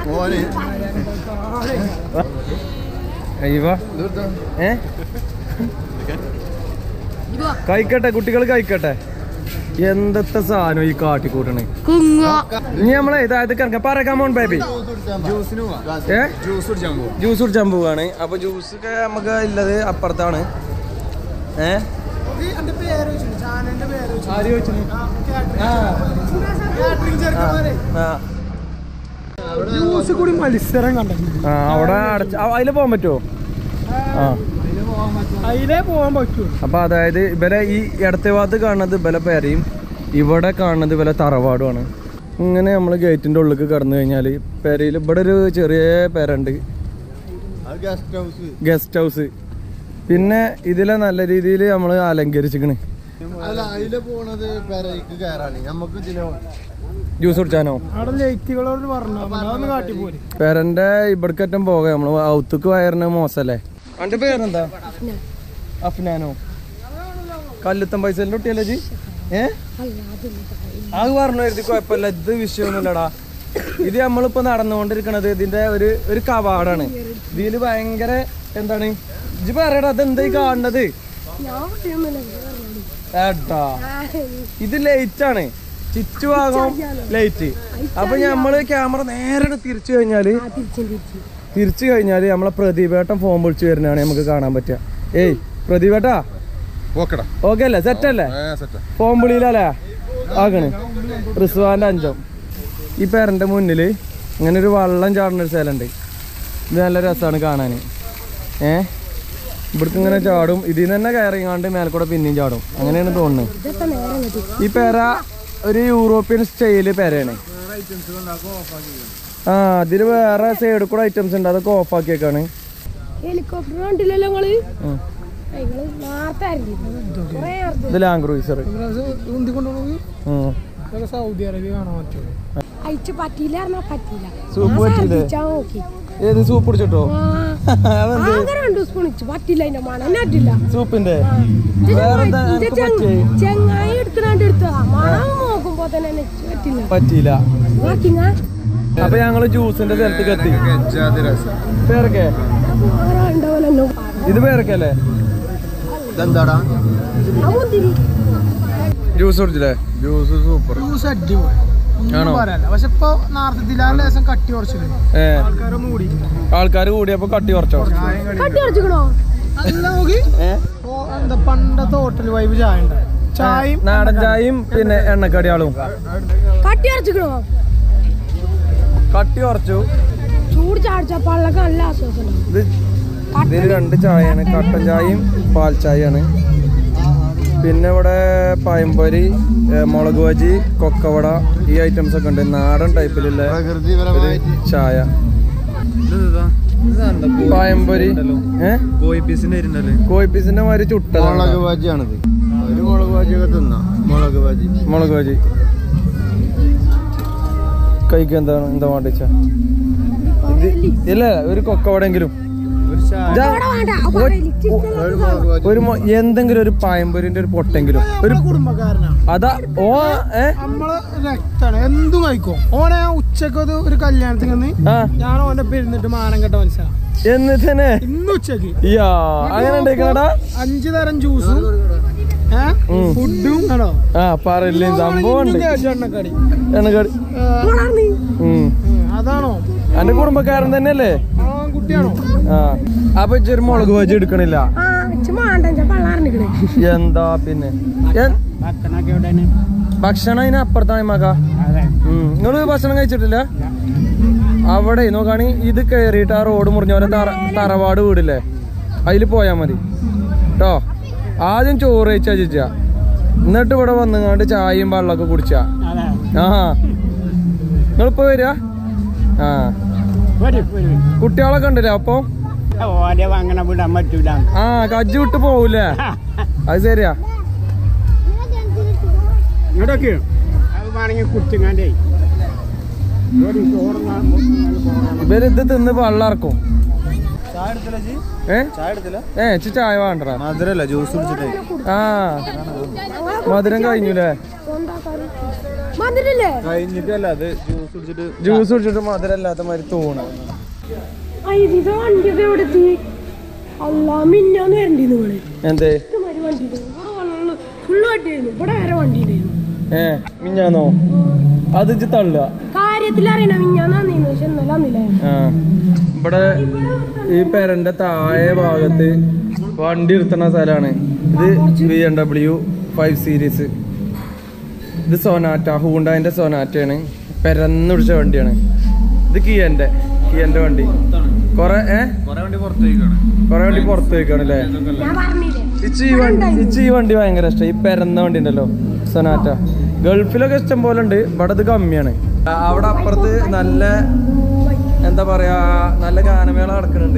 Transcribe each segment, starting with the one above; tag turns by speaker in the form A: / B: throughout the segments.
A: ഓന്
B: അയ്യവാ ഏ കഴിക്കട്ടെ കുട്ടികൾ കഴിക്കട്ടെ എന്തത്തെ സാധനം ഈ കാട്ടിക്കൂട്ടണേ ഇനി നമ്മളെ ഇതായത് കിടക്ക പറക്കാൻ മോൺ ബേബി
A: ജ്യൂസിന് പോവാ
B: ഏ
A: ജ്യൂസ് കുടിച്ചാൻ പോവാ
B: ജ്യൂസ് കുടിച്ചാൻ പോവാണ് അപ്പൊ ജ്യൂസ് ഒക്കെ നമുക്ക് ഉള്ളത് അപ്പുറത്താണ് ഏ ആര് ചോദിച്ചു ആ ആ
C: ജ്യൂസ് കൂടി മത്സരം കണ്ടിട്ടുണ്ട്
B: ആ അവിടെ അടച്ച അതിൽ പോകാൻ പറ്റുമോ ആ
C: അതിലേ പോകാൻ പറ്റൂ
B: അപ്പൊ അതായത് ഇവരെ ഈ ഇടത്തെ ഭാഗത്ത് കാണുന്നത് ഇവലെ പേരയും ഇവിടെ കാണുന്നത് ഇവലെ തറവാടുമാണ് ഇങ്ങനെ നമ്മൾ ഗേറ്റിന്റെ ഉള്ളിൽ കടന്നു കഴിഞ്ഞാൽ പെരയിൽ ഇവിടെ ഒരു ചെറിയ പേരുണ്ട്
A: അത് ഗസ്റ്റ് ഹൗസ്
B: ഗസ്റ്റ് ഹൗസ് പിന്നെ ഇതിലെ നല്ല രീതിയിൽ നമ്മൾ അലങ്കരിച്ചിക്കണ്
A: അല്ല അതില് പോണത് പെരയ്ക്ക് കയറാണ് നമുക്ക് ഇതിലെ
B: ജ്യൂസ് കുടിച്ചാനോ
C: അവിടെ ലൈറ്റുകളോട് പറഞ്ഞു അതൊന്ന് കാട്ടിപ്പോര്
B: പേരന്റെ ഇവിടക്കറ്റം പോകാം നമ്മള് ഔത്തുക്ക് വയറിന് മോശല്ലേ അവന്റെ പേരെന്താ അഫ്നാനോ കല്ലുത്തം പൈസലിന്റെ കുട്ടിയല്ലേ ജി ഏ അത് പറഞ്ഞു കരുതി കുഴപ്പമില്ല ഇത് വിഷയമൊന്നുമില്ലടാ ഇത് നമ്മളിപ്പോ നടന്നുകൊണ്ടിരിക്കണത് ഇതിന്റെ ഒരു ഒരു കവാടാണ് ഇതില് ഭയങ്കര എന്താണ് ഇജ്ജ് പറയടാ അതെന്താ ഈ കാണുന്നത് ഏട്ടാ ഇത് ലൈറ്റ് ആണ് ചുറ്റുഭാഗം ലൈറ്റ് അപ്പൊ നമ്മള് ക്യാമറ നേരെ തിരിച്ചു കഴിഞ്ഞാല് തിരിച്ചു കഴിഞ്ഞാല് നമ്മളെ പ്രദീപേട്ടൻ ഫോൺ വിളിച്ചു വരുന്നതാണ് നമുക്ക് കാണാൻ പറ്റുക ഏയ് പ്രദീപേട്ടാ
A: ഓക്കെടാ
B: ഓക്കെ അല്ലേ സെറ്റ് അല്ലേ
A: സെറ്റാ
B: ഫോൺ വിളിയിലല്ലേ ആകണ് റിസ്വാന്റെ അഞ്ചം ഈ പേരന്റെ മുന്നില് ഇങ്ങനെ ഒരു വള്ളം ചാടുന്ന ഒരു സ്ഥലമുണ്ട് ഇത് നല്ല രസമാണ് കാണാൻ ഏ ഇവിടേക്ക് ഇങ്ങനെ ചാടും ഇതിൽ നിന്ന് തന്നെ കയറിങ്ങാണ്ട് മേൽക്കൂടെ പിന്നെയും ചാടും അങ്ങനെയാണ് തോന്നുന്നത് ഈ പേര ഒരു യൂറോപ്യൻ സ്റ്റൈല് പേരയാണ് ആ ഇതില് വേറെ സൈഡിൽ കൂടെ ഐറ്റംസ് ഉണ്ട് അതൊക്കെ ഓഫ് ആക്കിയേക്കാണ്
D: ഹെലികോപ്റ്റർ കണ്ടില്ലല്ലോ നിങ്ങള്
B: ഉം.
D: നിങ്ങള് നേരത്തെ ആയിരുന്നു കുറേ നേരത്തെ
B: ഇത് ലാങ് ക്രൂസർ
C: ഉന്തിക്കൊണ്ടുപോയി സൗദി അറേബ്യ കാണാൻ പറ്റുമോ
D: അയച്ചു പറ്റിയില്ല പറഞ്ഞാ പറ്റിയില്ല
B: സൂപ്പ്
D: ഞാൻ
B: പറ്റിയില്ലേ?
D: ഛർദ്ദിച്ചാ നോക്കി
B: ഏത് സൂപ്പ് കുടിച്ചിട്ടോ
D: ആ, ആകെ രണ്ടു സ്പൂൺ ഇച്ചു പറ്റില്ല അതിന്റെ മണം തന്നെ പറ്റില്ല
B: സൂപ്പിന്റെ
D: ഇത്
B: വേറെന്താ
D: ഇത്
B: നിനക്ക്
D: ചെങ്ങ-
B: പറ്റിയേ
D: ചെങ്ങായി എടുക്കണാണ്ട് എടുത്തതാ മണം നോക്കുമ്പോ തന്നെ എനിക്ക് പറ്റില്ല
B: പറ്റിയില്ല
D: നോക്കിങ്ങ
B: അപ്പൊ ഞങ്ങള് ജ്യൂസിന്റെ സ്ഥലത്തേക്ക് എത്തി
A: ഗജാതി രസം
B: പേരൊക്കെ
D: ഉണ്ടാവല്ലോ
B: ഇത് പേരൊക്കെ അല്ലേ
A: ഇതെന്താടാ
D: മുന്തിരി
B: ജ്യൂസ് കുടിച്ചില്ലേ
A: ജ്യൂസ് സൂപ്പർ
C: ജ്യൂസ് അടിപൊളി
B: ആണോ?
C: ഒന്നും പറയാനില്ല പക്ഷെ ഇപ്പൊ നേരത്തെ ദിലാൻ ലേശം കട്ടി കുറച്ചിട്ടുണ്ട്
B: ഏ
C: ആൾക്കാരൊന്നും കൂടിയിട്ടില്ല
B: ആൾക്കാർ കൂടിയപ്പോ കട്ടി കുറച്ചോ
D: കട്ടി അടച്ചിക്കണോ
C: നല്ല നോക്കി
B: ഏ
C: ഓ, എന്താ പണ്ടത്തെ ഹോട്ടൽ വൈബ് ചായ ഉണ്ട് ചായയും
B: നാടൻ ചായയും പിന്നെ എണ്ണക്കടിയാളും
D: കട്ടി അടച്ചിക്കണോ
B: കട്ടി കുറച്ചു
D: ചൂട് ചാടിച്ച പള്ളക്ക് നല്ല ആശ്വാസം ഉണ്ടാവും
B: ഇത് ഇതിൽ രണ്ട് ചായയാണ് കട്ടൻ ചായയും പാൽ ചായയാണ് പിന്നെ ഇവിടെ പയമ്പൊരി ഏ, മുളക് ബജി കൊക്കവട ഈ ഐറ്റംസ് ഒക്കെ ഉണ്ട് നാടൻ ടൈപ്പിലുള്ള ഒരു
A: പ്രകൃതിപരമായിട്ട്
B: ചായ പയമ്പൊരി ഏ
E: കോഴി പീസിന്റെ വരുന്നല്ലേ
B: കോഴി പീസിന്റെ മാതിരി ചുട്ടതാണ്
A: മുളക് ബജിയാണിത് ഒരു മുളക് ബജിയൊക്കെ തിന്നാം മുളക് ബജി
B: മുളക് ബജി കഴിക്കാൻ എന്താണ് എന്താ വേണ്ടിച്ച ഇത് ഇല്ല ഒരു കൊക്കവടെങ്കിലും ഇതാ,
D: അവിടെ വേണ്ട അപ്പൊ
B: ഒരു-
D: ചിക്കൻ
A: ഒരു മുളക് ബജി
B: ഒരു മൊ- എന്തെങ്കിലും ഒരു പായമ്പൊരിന്റെ ഒരു പൊട്ടെങ്കിലും ഒരു
C: കുടുംബക്കാരനാ
B: അതാ ഓ ഏ
C: നമ്മള് രക്താണ് എന്തും കഴിക്കും ഓനെ ഞാൻ ഉച്ചക്ക് അത് ഒരു കല്യാണത്തിന് നിന്ന്
B: ആ
C: ഞാൻ ഓന്റെ പെരുന്നിട്ട് മാനം കെട്ട മനസ്സിലാണ്
B: എന്ന് തന്നെ
C: ഇന്ന് ഉച്ചക്ക്
B: യാ അങ്ങനെ ഉണ്ടാക്കണടാ
C: അഞ്ചു തരം ജ്യൂസും ഏഹ് ഫുഡും ആണോ
B: ആ പറയില്ലേ സംഭവം ഉണ്ട്
C: എണ്ണക്കടി
B: എണ്ണക്കടി
D: വളർന്നി
B: ഉം
C: അതാണോ
B: എന്റെ കുടുംബക്കാരൻ തന്നെയല്ലേ
C: ആ കുട്ടിയാണോ
B: ആ അപ്പൊ ഇച്ചൊരു മുളക് ബജി എടുക്കണില്ല
D: ആ ചുമ്മാണ്ട പള്ളാറിനിക്കണേ
B: എന്താ പിന്നെ എൻ- ഭക്ഷണം അതിന് അപ്പുറത്താണ് മക നിങ്ങള് ഭക്ഷണം കഴിച്ചിട്ടില്ല അവിടെ നോക്കാണി ഇത് കയറിയിട്ട് ആ റോഡ് മുറിഞ്ഞ തറ തറവാട് വീടില്ലേ അതിൽ പോയാ മതി കേട്ടോ ആദ്യം ചോറ് കഴിച്ചാ ചേച്ചാ എന്നിട്ട് ഇവിടെ വന്നുകൊണ്ട് ചായയും വെള്ളമൊക്കെ കുടിച്ചാ ആ നിങ്ങളിപ്പോ വരിക ആ കുട്ടികളൊക്കെ ഉണ്ടല്ലേ അപ്പൊ
F: ഓരെ അങ്ങനെ വിടാൻ പറ്റൂല
B: ആ കജ്ജ് വിട്ട് പോവൂലേ അത് ശരിയാ
F: ഇവിടൊക്കെ അത് വേണമെങ്കിൽ കുത്തിങ്ങാണ്ടേ ഒരു ചോറുങ്ങാൻ
B: ഇവരിത് തിന്ന് വെള്ളറക്കും
A: ചായ എടുത്തില്ല ജി
B: ഏ
A: ചായ എടുത്തില്ല
B: ഏ ഇച്ചി ചായ വേണ്ടടാ
A: മധുരല്ല ജ്യൂസ് കുടിച്ചിട്ടേ
B: ആ മധുരം കഴിഞ്ഞുല്ലേ
D: മധുരല്ലേ
A: കഴിഞ്ഞിട്ടല്ല അത് ജ്യൂസ്
B: ജ്യൂസ് കുടിച്ചിട്ട് മധുരല്ലാത്ത മാതിരി തോന്നും
D: ഇത് വണ്ടിയൊക്കെ എവിടെ എത്തി അല്ലാ മിന്നാന്ന് വരണ്ടി നിങ്ങള്
B: എന്തേ
D: ഇതുമാതിരി വണ്ടി ഇവിടെ വെള്ളം ഫുള്ള് വണ്ടിയായിരുന്നു ഇവിടെ വേറെ വണ്ടി ഉണ്ടായിരുന്നു
B: ഏ മിഞ്ഞാന്നോ അത് ഇജ്ജ് തള്ളുക
D: കാര്യത്തിൽ അറിയണ മിന്നാന്ന് വന്നിരുന്നു പക്ഷെ ഇന്നലെ വന്നില്ലേ
B: ആ ഇവിടെ ഈ പെരന്റെ താഴെ ഭാഗത്ത് വണ്ടി നിർത്തുന്ന സ്ഥലമാണ് ഇത് B M W five series ഇത് സൊനാറ്റ ഹൂണ്ടാന്റെ സൊനാറ്റയാണ് പെരന്ന് പിടിച്ച വണ്ടിയാണ് ഇത് കിയന്റെ കിയന്റെ വണ്ടി കൊറേ ഏ കൊറേ വണ്ടി പുറത്ത് പോയിക്കാണ് അല്ലേ
D: ഞാൻ പറഞ്ഞില്ലേ
B: ഇച്ചി ഈ വണ്ടി ഇച്ചി ഈ വണ്ടി ഭയങ്കര ഇഷ്ടം ഈ പെരന്ന വണ്ടി ഉണ്ടല്ലോ സൊനാറ്റ ഗൾഫിലൊക്കെ ഇഷ്ടം പോലെ ഉണ്ട് ഇവിടെ ഇത് കമ്മിയാണ് ആ, അവിടെ അപ്പുറത്ത് നല്ല എന്താ പറയാ നല്ല ഗാനമേള നടക്കുന്നുണ്ട്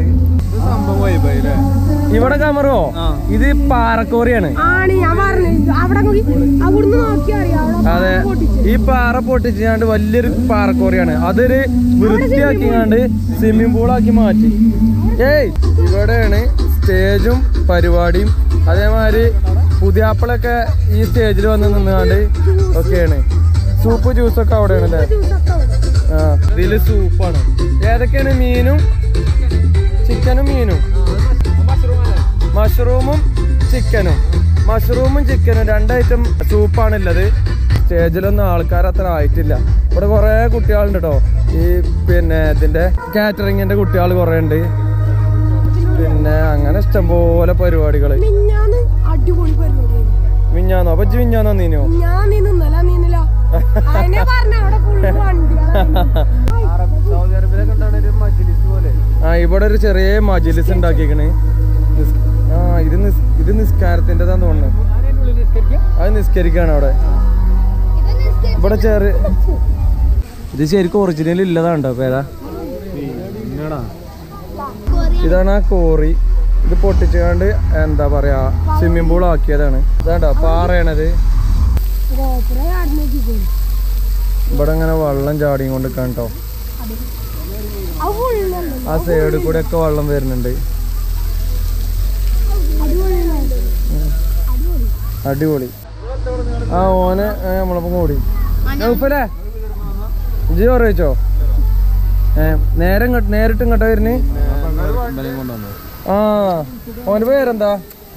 B: ഇവിടെ കമറോ ഇത് പാറക്കോറിയാണ്
D: ആണ് ഞാൻ പറഞ്ഞു അവിടെ നോക്കി അവിടുന്ന് നോക്കിയാ അറിയാം അവിടെ
B: അതെ
D: പൊട്ടിച്ച്.
B: ഈ പാറ പൊട്ടിച്ചാണ്ട് വലിയൊരു പാറക്കോറിയാണ് അതൊരു വൃത്തിയാക്കിങ്ങാണ്ട് സ്വിമ്മിംഗ് പൂളാക്കി മാറ്റി ഏയ് ഇവിടെയാണ് സ്റ്റേജും പരിപാടിയും അതേമാതിരി പുതിയാപ്പിളൊക്കെ ഈ സ്റ്റേജിൽ വന്ന് നിന്നാണ്ട് ഒക്കെയാണ് സൂപ്പ് ജ്യൂസൊക്കെ അവിടെയാണ് അല്ലേ
D: ദിവസമൊക്കെ അവിടെ.
B: ആ ഇതില് സൂപ്പാണ് ഏതൊക്കെയാണ് മീനും ചിക്കനും മീനും മഷ്റൂമും ചിക്കനും മഷ്റൂമും ചിക്കനും രണ്ട് ഐറ്റം സൂപ്പാണ് ഉള്ളത് സ്റ്റേജിലൊന്നും ആൾക്കാർ അത്ര ആയിട്ടില്ല ഇവിടെ കുറെ കുട്ടികളുണ്ട് കേട്ടോ ഈ പിന്നെ ഇതിന്റെ കാറ്ററിങ്ങിന്റെ കുട്ടികൾ കുറെ ഉണ്ട് പിന്നെ അങ്ങനെ ഇഷ്ടംപോലെ പരിപാടികള്
D: മിഞ്ഞാന്ന് അടിപൊളി പരിപാടിയായിരുന്നു
B: മിഞ്ഞാന്നോ അപ്പൊ ഇജ്ജ് മിഞ്ഞാന്നോ നീനോ
D: ഞാൻ നീ നിന്നല നീന്നില്ല അതിനെ പറഞ്ഞ അവിടെ ഫുള്ള് വണ്ടികളാണ്
B: സൗദി അറേബ്യയിലൊക്കെ ഉണ്ടാവുന്ന ഒരു മജ്ലിസ് പോലെ ആ ഇവിടെ ഒരു ചെറിയ മജിലിസ് ഉണ്ടാക്കിയേക്കണ് നിസ്- ആ ഇത് നിസ്- ഇത് നിസ്കാരത്തിൻ്റെതാന്ന് തോന്നുന്നു അത് നിസ്കരിക്കാണ് അവിടെ ഇവിടെ ചെറിയ ഇത് ശരിക്കും ഒറിജിനൽ ഇല്ലതാണ്ടോ പേരാ ഇതാണ് ആ കോറി ഇത് പൊട്ടിച്ചുകൊണ്ട് എന്താ പറയാ സ്വിമ്മിംഗ് പൂൾ ആക്കിയതാണ് ഇതാണ്ടോ പാറയാണത്
D: ഗോപുരം ആടുന്നേക്ക് പോയി
B: ഇവിടെ ഇങ്ങനെ വെള്ളം ചാടിയും കൊണ്ട് കേട്ടോ
D: അത് ഫുള്ളല്ലോ
B: ആ സൈഡിൽ കൂടെ ഒക്കെ വെള്ളം വരുന്നുണ്ട് അടിപൊളി ആ ഓന് ഏ, നമ്മളൊപ്പം കൂടി നൗഫലേ ഇജ്ജ് ചോദിച്ചോ ഏ നേരെ ഇങ്ങോട്ട് നേരിട്ട് ഇങ്ങോട്ടാ വരുന്നേ ആ ഓന്റെ പേരെന്താ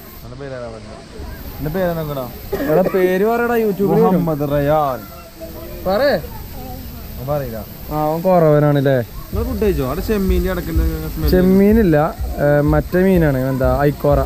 B: എടാ പേര് പറയടാ യൂട്യൂബിൽ
A: മുഹമ്മദ് റയാൻ
B: പറയേ
A: പറയില്ല
B: ആ അവൻ കുറവനാണല്ലേ
A: നിങ്ങൾ ഫുഡ് കഴിച്ചോ അവിടെ ചെമ്മീൻ്റെ അടക്കുന്ന സ്മെൽ
B: ചെമ്മീനില്ല ഏ, മറ്റേ മീനാണ് എന്താ ഐക്കോറ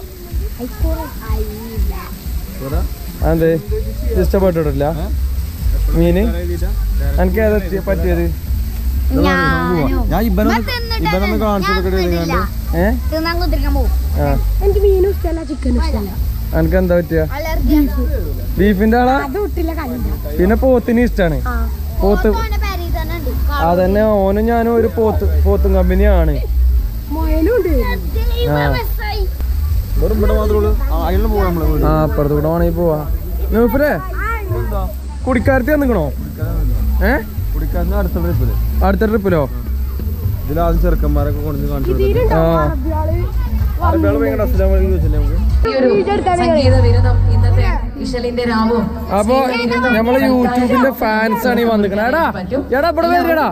B: അതെ ഇഷ്ടപ്പെട്ടിട്ടില്ല മീന് എനിക്ക് ഏതാ തി- പറ്റിയത്
A: ഞാൻ ഇബനൊന്ന് ഇബനൊന്ന് കാണിച്ചു കൊടുക്കട്ടെ
B: ഏ
E: തിന്നാൻ കുത്തിരിക്കാൻ പോകും
B: ആ
D: എനിക്ക് മീനും ഇഷ്ടമല്ല ചിക്കനും ഇഷ്ടമല്ല
B: എനിക്ക് എന്താ പറ്റിയ
E: അലർജി
B: ബീഫിന്റെ ആളാ
D: അത് വിട്ടില്ല കണ്ട
B: പിന്നെ പോത്തിന് ഇഷ്ടാണ്
D: ആ
B: പോത്ത്
E: ഓന്റെ പേരിൽ തന്നെ ഉണ്ട്
B: അതന്നെ ഓനും ഞാനും ഒരു പോത്ത് പോത്തും കമ്പനിയാണ്
D: മൊയലും ഉണ്ട്
B: ആ
A: വെറും ഇവിടെ മാത്രമേ ഉള്ളൂ അതിലുള്ള പോകാം നമ്മളെ വീട്
B: ആ അപ്പുറത്ത് കൂടെ വേണമെങ്കിൽ പോവാ നൂപ്പരേ കുടിക്കാരത്തി വന്നിക്കണോ ഏ
A: കുടിക്കാൻ അടുത്ത ട്രിപ്പില്
B: അടുത്ത ട്രിപ്പിലോ
A: ഇതിലാദ്യം ചെറുക്കന്മാരൊക്കെ കൊണ്ടു കാണിച്ചു കൊടുക്കും
D: ഇതിലുണ്ടോ
B: ആ.
D: അറബിയാള്
A: അറബികള് ഭയങ്കര അസ്സലാമലൈക്കും ചോദിച്ചില്ലേ നമുക്ക്
G: ഈ ഒരു സംഗീത വിരുദം ഇന്നത്തെ ഇഷലിന്റെ രാവും
B: അപ്പൊ നമ്മളെ യൂട്യൂബിന്റെ ഫാൻസ് ആണ് ഈ വന്നിക്കണ എടാ എടാ ഇവിടെ വരികടാ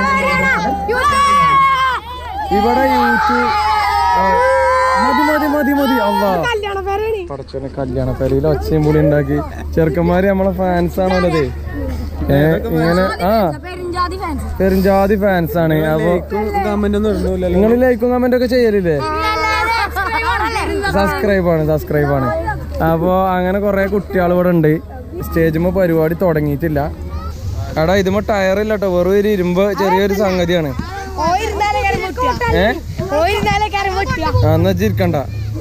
B: ഇവിടെ യൂട്യൂബ് ആ, മതി മതി മതി മതി അള്ളാ
D: കല്യാണ പേരാണ്
B: പടച്ചോനെ കല്യാണ പെരയിൽ ഒച്ചയും പുളി ഉണ്ടാക്കി ചെറുക്കന്മാര് നമ്മളെ ഫാൻസ് ആണല്ലോ ഏ ഇങ്ങനെ ആ
D: പെരിഞ്ചാതി ഫാൻസ്
B: പെരുംജാതി ഫാൻസ് ആണ് അപ്പൊ
A: കമന്റ് ഒന്നും ഇടുന്നില്ലല്ലോ
B: നിങ്ങൾ ലൈക്കും കമന്റ് ഒക്കെ ചെയ്യലില്ലേ സബ്സ്ക്രൈബ് ആണ് സബ്സ്ക്രൈബ് ആണ് അപ്പോ അങ്ങനെ കുറെ കുട്ടികൾ ഇവിടെ ഉണ്ട് സ്റ്റേജുമ്പോ പരിപാടി തുടങ്ങിയിട്ടില്ല എടാ ഇതുമ്പോ ടയർ ഇല്ല കേട്ടോ വെറും ഒരു ഇരുമ്പ് ചെറിയൊരു സംഗതിയാണ് ഏ ആ, എന്നാ ചിരിക്കണ്ട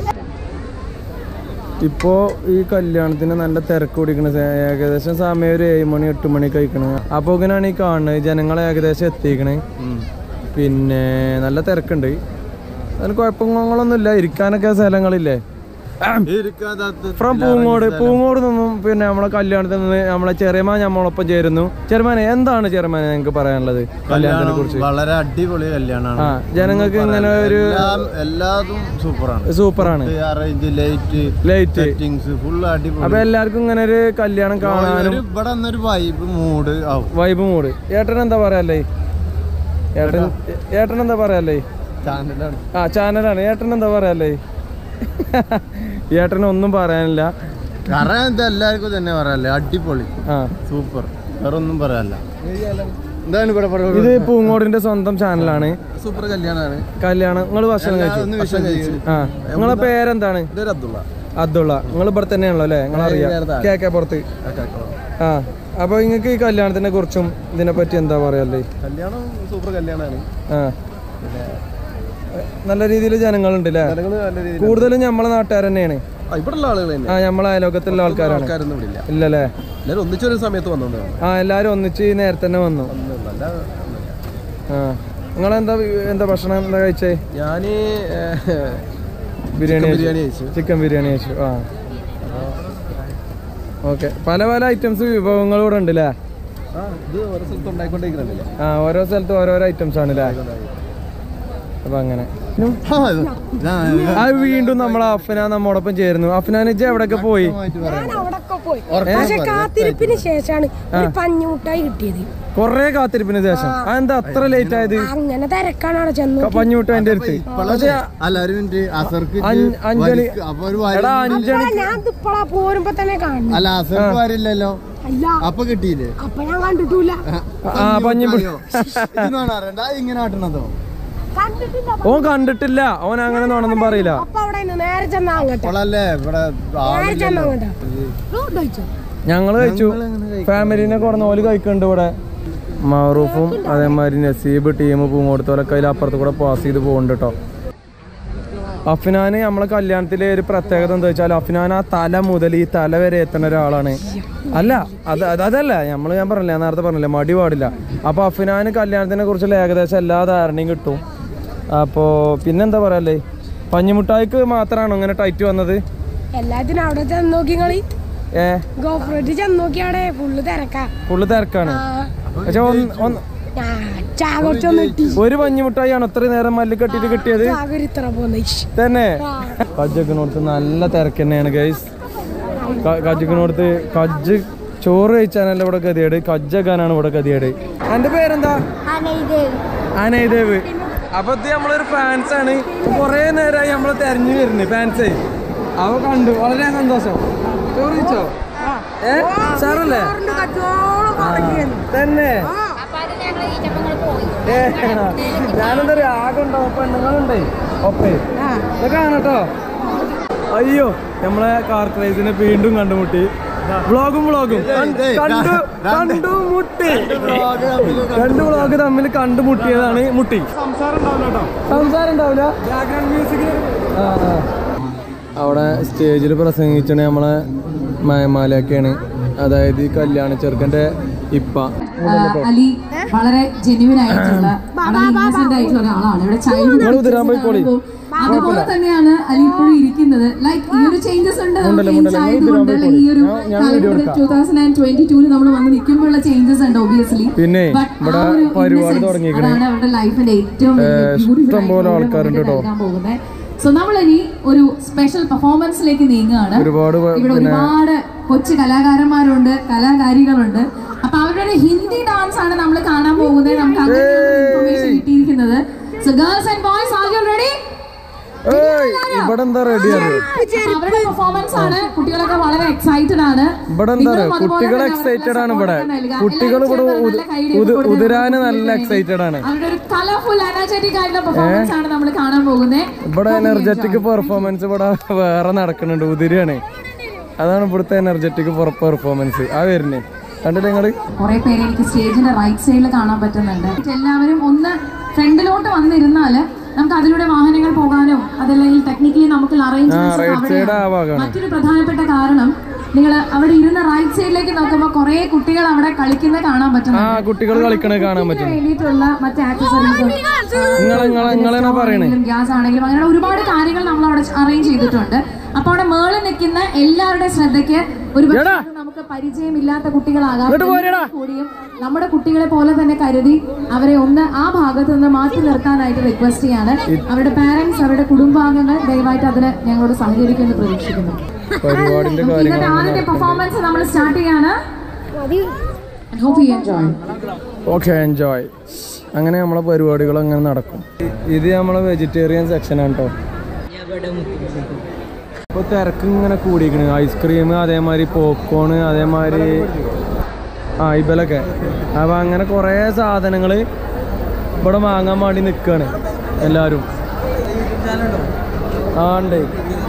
B: ഇപ്പോ ഈ കല്യാണത്തിന് നല്ല തിരക്ക് പിടിക്കണ സ- ഏകദേശം സമയം ഒരു ഏഴ് മണി എട്ട് മണി കഴിക്കണ അപ്പൊ ഇങ്ങനെയാണ് ഈ കാണുന്നത് ജനങ്ങളെ ഏകദേശം എത്തിക്കണേ പിന്നെ നല്ല തിരക്കുണ്ട് അതിന് കുഴപ്പങ്ങളൊന്നുമില്ല ഇരിക്കാനൊക്കെ സ്ഥലങ്ങളില്ലേ
A: ഇരിക്കാത്ത
B: ഫ്രം പൂങ്ങോട് പൂങ്ങോട് നിന്നും പിന്നെ നമ്മളെ കല്യാണത്തിൽ നിന്ന് നമ്മളെ ചെറിയമാൻ നമ്മളൊപ്പം ചേരുന്നു ചെറുമാനെ എന്താണ് ചെറുമാനെ നിങ്ങൾക്ക് പറയാനുള്ളത് കല്യാണത്തിനെ കുറിച്ച്
A: വളരെ അടിപൊളി കല്യാണമാണ്
B: ആ ജനങ്ങൾക്ക് ഇങ്ങനെ ഒരു
A: എല്ലാം എല്ലാതും സൂപ്പറാണ്
B: സൂപ്പറാണ്
A: arrange light
B: light
A: settings full അടിപൊളി
B: അപ്പൊ എല്ലാവർക്കും ഇങ്ങനെ ഒരു കല്യാണം കാണാനും
A: ഒരു ഇവിടെ വന്നൊരു വൈബ് മൂഡ് ആവും
B: വൈബ് മൂട് ഏട്ടൻ എന്താ പറയാല്ലേ ഏട്ടൻ ഏട്ടൻ എന്താ പറയാല്ലേ
A: ചാനലാണ്
B: ആ ചാനലാണ് ഏട്ടൻ എന്താ പറയാല്ലേ ഏട്ടൻ ഒന്നും പറയാനില്ല
A: കാരണം ഇത് എല്ലാവർക്കും തന്നെ പറയാല്ലേ അടിപൊളി
B: ആ
A: സൂപ്പർ വേറെ ഒന്നും പറയാല്ല എന്താണ് ഇവിടെ പറയുന്നത്
B: ഇത് പൂങ്ങോടിന്റെ സ്വന്തം ചാനലാണ്
A: സൂപ്പർ കല്യാണമാണ്
B: കല്യാണം നിങ്ങൾ ഭക്ഷണം കഴിച്ചു ആ നിങ്ങളെ പേരെന്താണ്
A: അബ്ദുള്ള
B: അബ്ദുള്ള നിങ്ങൾ ഇവിടെ തന്നെയാണല്ലോ അല്ലേ നിങ്ങൾ അറിയാം കേക്കെ പുറത്ത് ആ അപ്പൊ നിങ്ങൾക്ക് ഈ കല്യാണത്തിനെ കുറിച്ചും ഇതിനെ പറ്റി എന്താ പറയല്ലേ
A: കല്യാണം സൂപ്പർ കല്യാണമാണ്
B: ആ നല്ല രീതിയിൽ ജനങ്ങളുണ്ട് അല്ലേ
A: നല്ല രീതിയിൽ
B: കൂടുതലും നമ്മളെ നാട്ടുകാർ തന്നെയാണ്
A: ഇവിടെ ഉള്ള ആളുകൾ തന്നെ
B: ആ നമ്മളെ അയലോക്കത്തുള്ള ആൾക്കാരാണ്
A: ആൾക്കാരൊന്നും ഇവിടെ ഇല്ല
B: ഇല്ലല്ലേ
A: എല്ലാവരും ഒന്നിച്ചൊരു സമയത്ത് വന്നോണ്ടാണ്
B: ആ എല്ലാരും ഒന്നിച്ച് നേരത്തെ തന്നെ വന്നു
A: നല്ല
B: ആ നിങ്ങളെന്താ എന്താ ഭക്ഷണം എന്താ കഴിച്ചേ
A: ഞാന്
B: ബിരിയാണി
A: ബിരിയാണി കഴിച്ചു
B: ചിക്കൻ ബിരിയാണി കഴിച്ചു ആ ഓക്കെ പല പല ഐറ്റംസ് വിഭവങ്ങൾ ഇവിടെ ഉണ്ട് അല്ലേ
A: ആ ഇത് ഓരോ സ്ഥലത്ത് ഉണ്ടായിക്കൊണ്ടിരിക്കുന്നില്ലേ
B: ആ ഓരോ സ്ഥലത്തും ഓരോരോ ഐറ്റംസ് ആണ് അല്ലേ അപ്പൊ അങ്ങനെ അത് വീണ്ടും നമ്മൾ അഫ്ന നമ്മോടൊപ്പം ചേരുന്നു അഫ്നാൻ ഇജ്ജ് എവിടെയൊക്കെ പോയി
D: ഞാൻ അവിടൊക്കെ പോയി പക്ഷെ കാത്തിരിപ്പിന് ശേഷമാണ് ഒരു പഞ്ഞുമുട്ടായി കിട്ടിയത്
B: കൊറേ കാത്തിരിപ്പിന് ശേഷം അതെന്താ അത്ര ലേറ്റ് ആയത്
D: അങ്ങനെ തിരക്കാണ് അവിടെ ചെന്നു
B: പഞ്ഞുമുട്ടാന്റെ അടുത്ത് പക്ഷെ
A: അല്ല ഒരു മിനിറ്റ് അസർക്ക്
B: അഞ്ച്- അഞ്ചണി
A: അപ്പൊ ഒരു
B: എടാ
A: വാരി
B: അഞ്ചണി
D: ഞാൻ ഇപ്പളാ പോരുമ്പോ തന്നെ കാണുന്നു
A: അല്ല അസർക്ക് വരില്ലല്ലോ
D: അല്ല
A: അപ്പൊ കിട്ടിയില്ലേ
D: അപ്പൊ ഞാൻ കണ്ടിട്ടില്ല
B: ആ പഞ്ഞിപ്പുടി
A: ഇതൊന്നും അറിയണ്ട അത് ഇങ്ങനെ ആട്ടണതോ
D: കണ്ടിട്ടില്ല
B: ഓൻ കണ്ടിട്ടില്ല ഓൻ അങ്ങനെ നോണൊന്നും പറയില്ല
D: അപ്പൊ അവിടെ നിന്ന് നേരെ ചെന്ന അങ്ങോട്ട്
A: അപ്പോഴല്ലേ ഇവിടെ
D: നേരെ ചെന്ന അങ്ങോട്ട് കഴിച്ചു
B: ഞങ്ങള് കഴിച്ചു ഫാമിലിനെ കൊടുന്ന ഓല് കഴിക്കുന്നുണ്ട് ഇവിടെ മാറൂഫും അതേമാതിരി നസീബ് ടീം പൂങ്ങോടത്തോലൊക്കെ അതിൽ അപ്പുറത്ത് കൂടെ പാസ് ചെയ്ത് പോകുന്നുണ്ട് കേട്ടോ അഫ്നാന് നമ്മളെ കല്യാണത്തിലെ ഒരു പ്രത്യേകത എന്താ വെച്ചാൽ അഫ്നാൻ ആ തല മുതൽ ഈ തല വരെ എത്തുന്ന ഒരാളാണ് അല്ല അത് അത് അതല്ല നമ്മൾ ഞാൻ പറഞ്ഞില്ല ഞാൻ നേരത്തെ പറഞ്ഞില്ല മടി പാടില്ല അപ്പൊ അഫ്നാന് കല്യാണത്തിനെ കുറിച്ചുള്ള ഏകദേശം എല്ലാ ധാരണയും കിട്ടും അപ്പോ പിന്നെന്താ പറയല്ലേ പഞ്ഞിമുട്ടായിക്ക് മാത്രമാണോ ഇങ്ങനെ ടൈറ്റ് വന്നത്
D: എല്ലാത്തിനും അവിടെ ചെന്ന് നോക്കി കളി
B: ഏ
D: ഗോപുരത്തിൽ ചെന്ന് നോക്കി അവിടെ ഫുള്ള് തിരക്കാ
B: ഫുള്ള് തിരക്കാണ് പക്ഷെ ഒന്ന് ഒന്ന്
D: ഞാൻ ചാകൊറ്റൊന്ന് ഇട്ടി
B: ഒരു പഞ്ഞിമുട്ടായിയാണ് ഇത്രയും നേരം മല്ല് കെട്ടിട്ട് കിട്ടിയത്
D: ചാകൊരു ഇത്ര പോന്ന
B: തന്നെ കജ്ജക്കിനോടത്ത് നല്ല തിരക്ക് തന്നെയാണ് ഗൈസ് കജ്ജക്കിനോടത്ത് കജ്ജ് ചോറ് കഴിച്ചാനല്ല ഇവിടെ ഗതിയേട് കജ്ജക്കാനാണ് ഇവിടെ ഗതിയേട് എന്റെ പേരെന്താ അനൈദേവ് അപ്പൊ ഇത് നമ്മളൊരു ഫാൻസ് ആണ് കൊറേ നേരമായി നമ്മളെ തെരഞ്ഞു വരുന്നത് ഫാൻസ് അവ കണ്ടു വളരെ സന്തോഷം ചോറ് കഴിച്ചോ ഏ സാറല്ലേ തന്നെ ഏ, ഞാനെന്താ പറയാ ആകെ ഉണ്ടോ പെണ്ണുങ്ങളുണ്ടേ ഒപ്പേ ഇതൊക്കെ കാണട്ടോ അയ്യോ നമ്മളെ കാർ ക്രൈസിനെ വീണ്ടും കണ്ടുമുട്ടി വ്ളോഗും വ്ളോഗും കണ്ടു കണ്ടു മുട്ടി രണ്ട് വ്ളോഗ് തമ്മിൽ കണ്ടുമുട്ടിയതാണ് മുട്ടി സംസാരം ഉണ്ടാവില്ല ആ, ആ. അവിടെ സ്റ്റേജിൽ പ്രസംഗിച്ചാണ് നമ്മളെ മയമാലയൊക്കെയാണ് അതായത് ഈ കല്യാണ ചെറുക്കന്റെ ഇപ്പ
G: അലി വളരെ ജെന്യുവൻ ആയിട്ടുള്ള വളരെ ഇന്നസെന്റ് ആയിട്ടുള്ള ഒരാളാണ് ഇവിടെ
B: നിങ്ങള് ഉതിരാൻ പോയിക്കോളി.
G: ചൈൽഡ് അതുപോലെ തന്നെയാണ് അലി ഇപ്പോഴും ഇരിക്കുന്നത് ലൈക്ക് ഈ ഒരു ചേഞ്ചസ് ഉണ്ട്
B: ഉണ്ടല്ലോ,
G: നമുക്ക്
B: ഉണ്ടല്ലോ.
G: ഏജ്
B: നിങ്ങൾ
G: ആയതുകൊണ്ട്
B: ഉതിരാൻ
G: like ഈ ഒരു
B: പോയിക്കോളി. ഞാൻ- ഞാൻ വീഡിയോ എടുക്കാം.
G: ടൂ തൗസൻഡ് ആൻഡ് ട്വന്റി ടൂല് നമ്മൾ വന്ന് നിൽക്കുമ്പോഴുള്ള ചേഞ്ചസ് ഉണ്ട് ഒബിയസ്ലി
B: പിന്നെ ഇവിടെ പരിപാടി തുടങ്ങിയിരിക്കണേ
G: അതാണ് അവരുടെ ലൈഫിന്റെ ഏറ്റവും
B: ഇഷ്ടം പോലെ ആൾക്കാരുണ്ട് കേട്ടോ.
G: പോകുന്നത് സോ നമ്മൾ ഇനി ഒരു സ്പെഷ്യൽ പെർഫോമൻസിലേക്ക് നീങ്ങുകയാണ്
B: ഒരുപാട് പ-
G: ഇവിടെ ഒരുപാട് കൊച്ചു കലാകാരന്മാരുണ്ട് കലാകാരികളുണ്ട് അപ്പൊ അവരുടെ ഒരു ഹിന്ദി ഡാൻസ് ആണ് നമ്മൾ കാണാൻ പോകുന്നത് നമുക്ക് അങ്ങനെ ഇൻഫർമേഷൻ കിട്ടിയിരിക്കുന്നത് so girls and boys are you ready
B: ഏയ് ഇവിടെ എന്താ റെഡിയാണ്
G: അവരുടെ പെർഫോമൻസ് ആണ് കുട്ടികളൊക്കെ വളരെ എക്സൈറ്റഡ് ആണ്
B: ഇവിടെ എന്താ
G: നിങ്ങളും
B: പറയാ
G: അതുപോലെ
B: കുട്ടികൾ
G: തന്നെ
B: എക്സൈറ്റഡ് ആണ്
G: അവർക്ക്
B: ഇവിടെ
G: support നൽകുക.
B: കുട്ടികൾ ഇവിടെ
G: എല്ലാവരും
B: ഉത്-
G: നല്ല കൈയ്യടി
B: ഉത്-
G: കൊടുത്ത്
B: ഉതിരാന്
G: നമുക്ക്
B: നല്ല
G: വേണ്ടി
B: എക്സൈറ്റഡ് ആണ്
G: അവരുടെ ഒരു കളർഫുൾ എനർജറ്റിക് ആയിട്ടുള്ള പെർഫോമൻസ് ആണ് നമ്മൾ കാണാൻ പോകുന്നത്
B: ഇവിടെ എനർജറ്റിക് പെർഫോമൻസ് ഇവിടെ വേറെ നടക്കുന്നുണ്ട് ഉതിരാണ് അതാണ് ഇവിടുത്തെ എനർജറ്റിക് പെർഫോമൻസ് ആ വരുന്നേ കണ്ടില്ലേ നിങ്ങള്
G: കുറെ പേര് എനിക്ക് സ്റ്റേജിന്റെ റൈറ്റ് സൈഡിൽ കാണാൻ പറ്റുന്നുണ്ട് എല്ലാവരും ഒന്ന് ഫ്രണ്ടിലോട്ട് വന്നിരുന്നാല് നമുക്ക് അതിലൂടെ വാഹനങ്ങൾ പോകാനോ അതല്ലെങ്കിൽ ടെക്നിക്കലി നമുക്ക്
B: ആ
G: അറേഞ്ച്മെന്റ്സ്
B: റൈറ്റ് സൈഡ് ആ ഭാഗമാണ്
G: മറ്റൊരു പ്രധാനപ്പെട്ട കാരണം നിങ്ങൾ അവിടെ ഇരുന്ന റൈറ്റ് സൈഡിലേക്ക് നോക്കുമ്പോൾ കുറെ കുട്ടികൾ അവിടെ കളിക്കുന്നത് കാണാൻ
B: ആ
G: പറ്റുന്നുണ്ട്
B: കുട്ടികൾ കളിക്കണത് കാണാൻ പറ്റും
G: വേണ്ടിയിട്ടുള്ള മറ്റ് ആക്സസറീസ്
B: നിങ്ങളെ നിങ്ങളെ നിങ്ങളെന്നാ പറയണേ
G: ഗ്യാസ് ആണെങ്കിലും അങ്ങനെ ഒരുപാട് കാര്യങ്ങൾ നമ്മൾ അവിടെ അറേഞ്ച് ചെയ്തിട്ടുണ്ട് അപ്പൊ അവിടെ മേളിൽ നിൽക്കുന്ന എല്ലാവരുടെ ശ്രദ്ധയ്ക്ക് ഒരു
B: എടാ.
G: നമുക്ക് പരിചയമില്ലാത്ത കുട്ടികളാകാം
B: ഇങ്ങോട്ട് പോരെടാ.
G: കൂടിയും നമ്മുടെ കുട്ടികളെ പോലെ തന്നെ കരുതി അവരെ ഒന്ന് ആ ഭാഗത്ത് നിന്ന് മാറ്റി നിർത്താനായിട്ട് റിക്വസ്റ്റ് ചെയ്യാണ് അവരുടെ പാരന്റ്സ് അവരുടെ കുടുംബാംഗങ്ങൾ ദയവായിട്ട് അതിന് ഞങ്ങളോട് സഹകരിക്കുമെന്ന് പ്രതീക്ഷിക്കുന്നു
B: പരിപാടിന്റെ
G: നമുക്ക് ഇന്നത്തെ ആദ്യത്തെ പെർഫോമൻസ് നമ്മൾ സ്റ്റാർട്ട് ചെയ്യാണ് hope you enjoy
B: okay enjoy അങ്ങനെ നമ്മളെ പരിപാടികൾ അങ്ങനെ നടക്കും ഇത് നമ്മളെ വെജിറ്റേറിയൻ സെക്ഷനാണ് കേട്ടോ ഇപ്പൊ തിരക്ക് ഇങ്ങനെ കൂടിയിരിക്കണ് ഐസ്ക്രീം അതേമാതിരി പോപ്കോൺ അതേമാതിരി ആ ഇബലൊക്കെ അപ്പൊ അങ്ങനെ കുറേ സാധനങ്ങൾ ഇവിടെ വാങ്ങാൻ വേണ്ടി നിൽക്കുകയാണ് എല്ലാവരും ആ ഉണ്ട്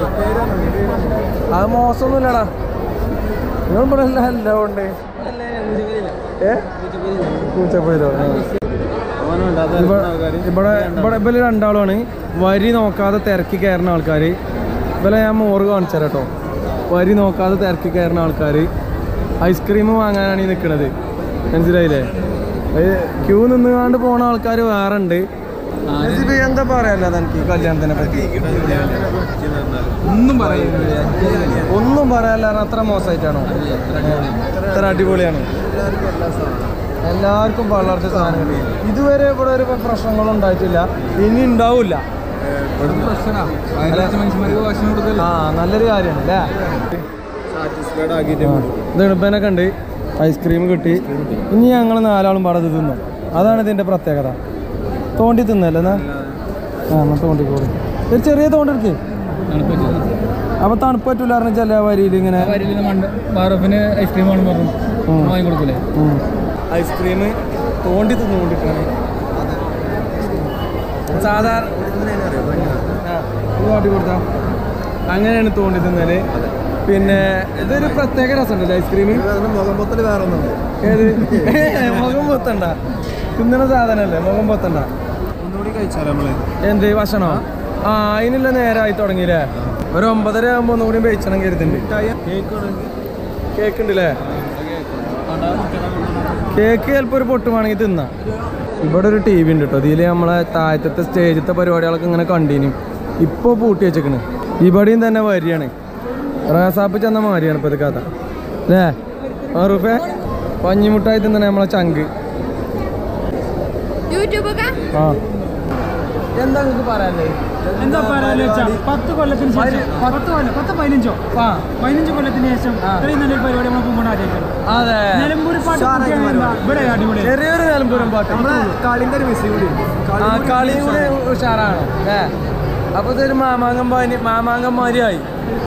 B: അത് മോശമൊന്നുമില്ലടാ നിങ്ങൾ ഇവിടെ എല്ലാം എല്ലാം ഉണ്ട് ഏ പൂച്ചപ്പയിലോ ആ. ഇവിടെ ഇവിടെ ഇവിടെ ഇവര് രണ്ടാളുമാണ് വരി നോക്കാതെ തിരക്കി കയറുന്ന ആൾക്കാർ ഇവലെ ഞാൻ മോറ് കാണിച്ചു കേട്ടോ വരി നോക്കാതെ തിരക്കി കയറുന്ന ആൾക്കാർ ഐസ്ക്രീം വാങ്ങാനാണ് ഈ നിൽക്കുന്നത് മനസ്സിലായില്ലേ ക്യൂ നിന്നുകാണ്ട് പോണ ആൾക്കാർ വേറെ ഉണ്ട് ഇതിപ്പോ എന്താ പറയാല്ല തനിക്ക് കല്യാണത്തിനെ പറ്റി ഒന്നും പറയുന്നില്ല ഒന്നും പറയാല്ല അത്ര മോശമായിട്ടാണോ ഇത്ര അടിപൊളിയാണ് എല്ലാവർക്കും വളർച്ച സാധനങ്ങൾ ഇതുവരെ ഇവിടെ ഒരു പ്രശ്നങ്ങളും ഉണ്ടായിട്ടില്ല ഇനി ഉണ്ടാവില്ല ആ നല്ലൊരു കാര്യമാണ് അല്ലേ
A: സാറ്റിസ്ഫൈഡ് ആക്കിയിട്ട്
B: ദണുപ്പനൊക്കെ ഉണ്ട് ഐസ്ക്രീം കിട്ടി ഇനി ഞങ്ങൾ നാലാളും പാടത് തിന്നു അതാണ് ഇതിന്റെ പ്രത്യേകത തോണ്ടി തിന്നല്ലേ എന്നാ ആ എന്നാ തോണ്ടിക്കോളൂ ഒരു ചെറിയ തോണ്ടെടുക്ക് അപ്പൊ തണുപ്പ് പറ്റൂല പറഞ്ഞ ചില വരിയിൽ ഇങ്ങനെ
H: ഐസ്ക്രീം ആണ് പറഞ്ഞു
B: ഉം.
H: വാങ്ങിക്കൊടുക്കൂലേ
B: ഐസ്ക്രീം തോണ്ടി തിന്നുകൊണ്ടിരിക്കുകയാണ് സാധാരണ ആ, ഇത് കാട്ടി കൊടുത്താ അങ്ങനെയാണ് തോണ്ടി തിന്നല് പിന്നെ ഇതൊരു പ്രത്യേക രസമുണ്ടല്ലേ ഐസ്ക്രീം
A: മുഖം പൊത്തൽ വേറെ ഒന്നുണ്ട്
B: ഏത് മുഖം പൊത്തണ്ട തിന്നണ സാധനല്ലേ മുഖം പൊത്തണ്ട
A: ഒന്നുകൂടി കഴിച്ചാലോ നമ്മള്
B: എന്ത് ഭക്ഷണോ ആ അതിനുള്ള നേരമായി തുടങ്ങിയില്ലേ ഒരു ഒമ്പതര ആകുമ്പോ ഒന്നുകൂടി കഴിച്ചണം കരുതുന്നുണ്ട് കേക്ക് ഉണ്ടല്ലേ കേക്ക് ചിലപ്പോ ഒരു പൊട്ട് വേണമെങ്കിൽ തിന്നാം ഇവിടെ ഒരു ടി വി ഉണ്ട് കേട്ടോ ഇതിൽ നമ്മളെ താഴത്തെ സ്റ്റേജത്തെ പരിപാടികളൊക്കെ ഇങ്ങനെ കണ്ടീനും ഇപ്പോൾ പൂട്ടി വെച്ചേക്കണ് ഇവിടെയും തന്നെ വരിയാണ് റേസാപ്പ് ചെന്ന മാരിയാണ് ഇപ്പൊ ഇത് കഥ അല്ലേ റൂഫേ പഞ്ഞിമുട്ടായി തിന്നണ നമ്മളെ ചങ്ക് ആ എന്താ നിങ്ങൾക്ക് പറയാല്ലേ
H: എന്താ പറയാന്ന് വെച്ചാ പത്ത് കൊല്ലത്തിന് ശേഷം പത്ത് കൊല്ലം പത്ത് പതിനഞ്ചോ
B: ആ
H: പതിനഞ്ച് കൊല്ലത്തിന് ശേഷം ഇത്രയും നല്ലൊരു പരിപാടി നമ്മൾ പോകുമ്പോൾ ആദ്യമായിട്ടാണ്
B: അതെ
H: നിലമ്പൂർ പാട്ട് കുട്ടിയാണ് എന്താ? ഇവിടെ അടിപൊളി
B: ചെറിയൊരു നിലമ്പൂരം പാട്ട്
A: കളിന്റെ ഒരു മിസ് കൂടി
B: ആ കളിയും കൂടെ ഉഷാറാണ് ഏ അപ്പൊ ഇതൊരു മാമാങ്കം പാനി മാമാങ്കം മാരിയായി